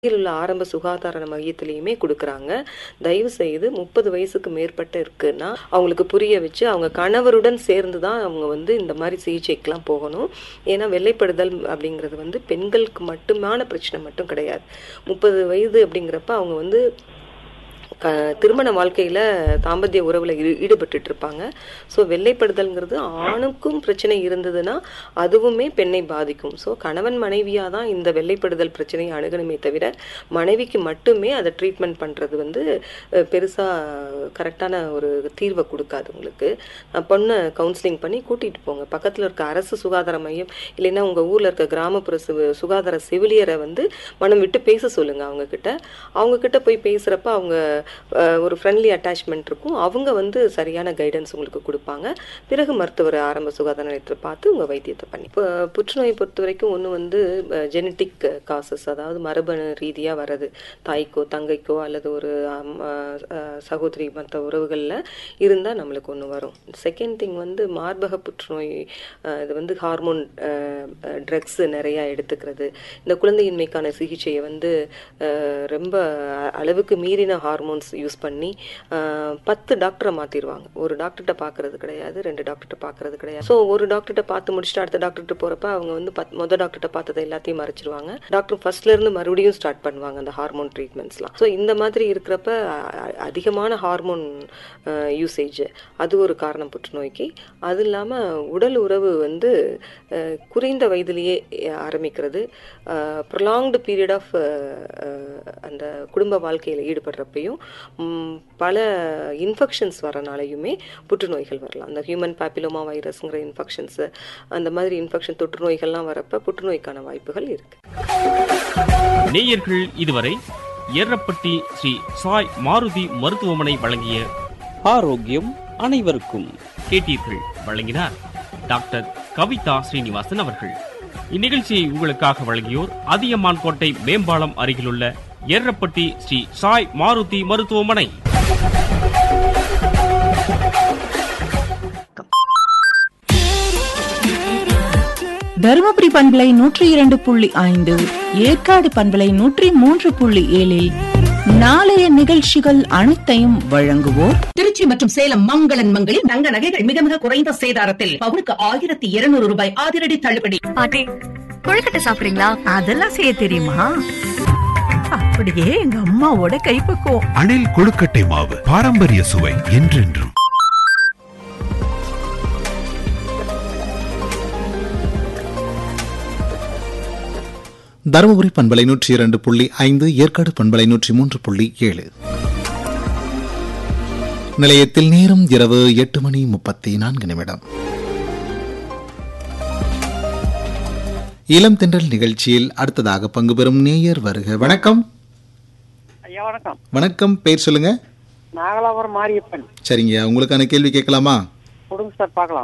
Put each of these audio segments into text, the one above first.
அருகில் உள்ள ஆரம்ப சுகாதார மையத்திலையுமே கொடுக்குறாங்க தயவு செய்து முப்பது வயசுக்கு மேற்பட்ட இருக்குன்னா அவங்களுக்கு புரிய வச்சு அவங்க கணவருடன் சேர்ந்து தான் அவங்க வந்து இந்த மாதிரி சிகிச்சைக்கெலாம் போகணும் ஏன்னா வெள்ளைப்படுதல் அப்படிங்கிறது வந்து பெண்களுக்கு மட்டுமான பிரச்சனை மட்டும் கிடையாது முப்பது வயது அப்படிங்கிறப்ப அவங்க வந்து க திருமண வாழ்க்கையில் தாம்பத்திய உறவில் ஈ ஈடுபட்டுட்டு இருப்பாங்க ஸோ வெள்ளைப்படுதல்ங்கிறது ஆணுக்கும் பிரச்சனை இருந்ததுன்னா அதுவுமே பெண்ணை பாதிக்கும் ஸோ கணவன் மனைவியாக தான் இந்த வெள்ளைப்படுதல் பிரச்சனையை அணுகணுமே தவிர மனைவிக்கு மட்டுமே அதை ட்ரீட்மெண்ட் பண்ணுறது வந்து பெருசாக கரெக்டான ஒரு தீர்வை கொடுக்காது உங்களுக்கு பொண்ணை கவுன்சிலிங் பண்ணி கூட்டிகிட்டு போங்க பக்கத்தில் இருக்க அரசு சுகாதார மையம் இல்லைன்னா உங்கள் ஊரில் இருக்க கிராமப்புற சு சுகாதார செவிலியரை வந்து மனம் விட்டு பேச சொல்லுங்கள் அவங்கக்கிட்ட அவங்கக்கிட்ட போய் பேசுகிறப்ப அவங்க ஒரு ஃப்ரெண்ட்லி அட்டாச்மெண்ட் இருக்கும் அவங்க வந்து சரியான கைடன்ஸ் உங்களுக்கு கொடுப்பாங்க பிறகு மருத்துவர் ஆரம்ப சுகாதார நிலையத்தில் பார்த்து உங்கள் வைத்தியத்தை பண்ணி இப்போ புற்றுநோயை பொறுத்த வரைக்கும் ஒன்று வந்து ஜெனட்டிக் காசஸ் அதாவது மரபணு ரீதியாக வர்றது தாய்க்கோ தங்கைக்கோ அல்லது ஒரு சகோதரி மற்ற உறவுகளில் இருந்தால் நம்மளுக்கு ஒன்று வரும் செகண்ட் திங் வந்து மார்பக புற்றுநோய் இது வந்து ஹார்மோன் ட்ரக்ஸ் நிறையா எடுத்துக்கிறது இந்த குழந்தையின்மைக்கான சிகிச்சையை வந்து ரொம்ப அளவுக்கு மீறின ஹார்மோன்ஸ் யூஸ் பண்ணி பத்து டாக்டரை மாற்றிடுவாங்க ஒரு டாக்டர்கிட்ட பார்க்கறது கிடையாது ரெண்டு டாக்டர்கிட்ட பார்க்கறது கிடையாது ஸோ ஒரு டாக்டர்கிட்ட பார்த்து முடிச்சுட்டு அடுத்த டாக்டர்கிட்ட போகிறப்ப அவங்க வந்து பத் மொதல் டாக்டர்கிட்ட பார்த்ததை எல்லாத்தையும் மறைச்சிருவாங்க டாக்டர் ஃபர்ஸ்ட்லேருந்து மறுபடியும் ஸ்டார்ட் பண்ணுவாங்க அந்த ஹார்மோன் ட்ரீட்மெண்ட்ஸ்லாம் ஸோ இந்த மாதிரி இருக்கிறப்ப அதிகமான ஹார்மோன் யூசேஜ் அது ஒரு காரணம் புற்றுநோய்க்கு அது இல்லாமல் உடல் உறவு வந்து குறைந்த வயதிலேயே ஆரம்பிக்கிறது ப்ரொலாங்டு பீரியட் ஆஃப் அந்த குடும்ப வாழ்க்கையில் ஈடுபடுறப்பையும் பல இன்ஃபெக்ஷன்ஸ் வரனாலையுமே புற்றுநோய்கள் வரலாம் அந்த ஹியூமன் பாப்பிலோமா வைரஸ்ங்கிற இன்ஃபெக்ஷன்ஸு அந்த மாதிரி இன்ஃபெக்ஷன் தொற்று நோய்கள்லாம் வரப்ப புற்றுநோய்க்கான வாய்ப்புகள் இருக்கு நேயர்கள் இதுவரை ஏரப்பட்டி ஸ்ரீ சாய் மாருதி மருத்துவமனை வழங்கிய ஆரோக்கியம் அனைவருக்கும் கேட்டீர்கள் வழங்கினார் டாக்டர் கவிதா ஸ்ரீனிவாசன் அவர்கள் இந்நிகழ்ச்சியை உங்களுக்காக வழங்கியோர் அதியமான் கோட்டை மேம்பாலம் அருகிலுள்ள ஏரப்பட்டி ஸ்ரீ சாய் மாருதி மருத்துவமனை தருமபுரி பண்பலை நூற்றி இரண்டு புள்ளி ஐந்து ஏற்காடு பண்பலை நூற்றி மூன்று புள்ளி ஏழில் நாளைய நிகழ்ச்சிகள் அனைத்தையும் வழங்குவோர் திருச்சி மற்றும் சேலம் மங்களன் மங்களில் தங்க நகைகள் மிக மிக குறைந்த சேதாரத்தில் பவுனுக்கு ஆயிரத்தி இருநூறு ரூபாய் அதிரடி தள்ளுபடி பாட்டி கொழுக்கட்டை சாப்பிடுறீங்களா அதெல்லாம் செய்ய தெரியுமா அப்படியே எங்க அம்மாவோட கைப்பக்குவம் அணில் கொழுக்கட்டை மாவு பாரம்பரிய சுவை என்றென்றும் தருமபுரி பண்பலை நூற்றி இரண்டு புள்ளி ஐந்து ஏற்காடு பண்பலை நூற்றி மூன்று புள்ளி ஏழு நிலையத்தில் நேரம் இரவு எட்டு மணி முப்பத்தி நான்கு நிமிடம் இளம் தென்றல் நிகழ்ச்சியில் அடுத்ததாக பங்கு பெறும் நேயர் வருக வணக்கம் ஐயா வணக்கம் வணக்கம் பேர் சொல்லுங்க நாகலாபுரம் மாரியப்பன் சரிங்க உங்களுக்கான கேள்வி கேட்கலாமா கொடுங்க சார் பார்க்கலாம்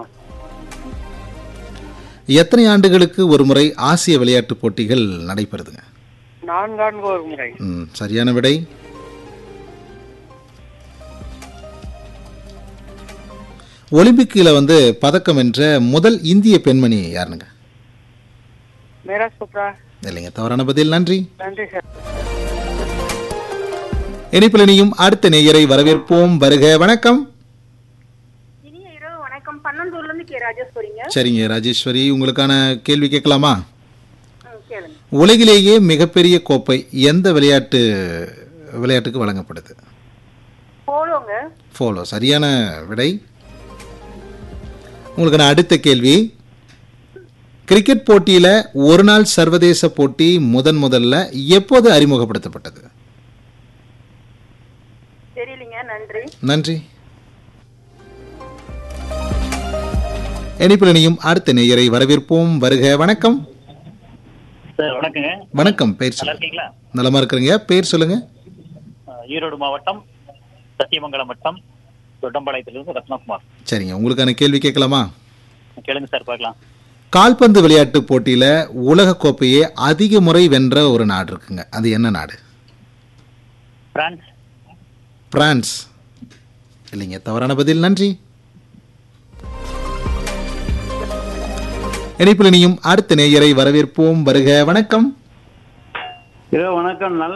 எத்தனை ஆண்டுகளுக்கு ஒரு முறை ஆசிய விளையாட்டுப் போட்டிகள் நடைபெறுதுங்க நான்காண்டு ஒரு முறை ம், சரியான விடை ஒலிம்பிக்கில் வந்து பதக்கம் வென்ற முதல் இந்திய பெண்மணி யாருங்க மேரா சோப்ரா இல்லைங்க தவறான பதில் நன்றி நன்றி சார் இணைப்பில் இனியும் அடுத்த நேயரை வரவேற்போம் வருக வணக்கம் இனிய இரவு வணக்கம் பன்னந்தூர்ல இருந்து கே ராஜேஸ்வரிங்க சரிங்க ராஜேஸ்வரி உங்களுக்கான கேள்வி கேட்கலாமா ம், கேளுங்க உலகிலேயே மிகப்பெரிய கோப்பை எந்த விளையாட்டு விளையாட்டுக்கு வழங்கப்படுது போலோங்க போலோ சரியான விடை உங்களுக்கான அடுத்த கேள்வி கிரிக்கெட் போட்டியில ஒரு நாள் சர்வதேச போட்டி முதன் முதல்ல எப்போது அறிமுகப்படுத்தப்பட்டது தெரியலீங்க நன்றி நன்றி இணைப்பில் இணையும் அடுத்த நேயரை வரவேற்போம் வருக வணக்கம் சார் வணக்கங்க வணக்கம் பேர் நல்லா சொல்லுங்க இருக்கீங்களா நலமா இருக்கிறீங்க பேர் சொல்லுங்க அஹ் ஈரோடு மாவட்டம் சத்தியமங்கலம் வட்டம் தொட்டம்பாளையத்திலிருந்து ரத்னகுமார் சரிங்க உங்களுக்கான கேள்வி கேட்கலாமா கேளுங்க சார் பார்க்கலாம் கால்பந்து விளையாட்டு போட்டியில உலக கோப்பையை அதிக முறை வென்ற ஒரு நாடு இருக்குங்க அது என்ன நாடு பிரான்ஸ் பிரான்ஸ் இல்லைங்க தவறான பதில் நன்றி இணைப்பில் இனியும் அடுத்த நேயரை வரவேற்போம் வருக வணக்கம் இரவு வணக்கம் நல்ல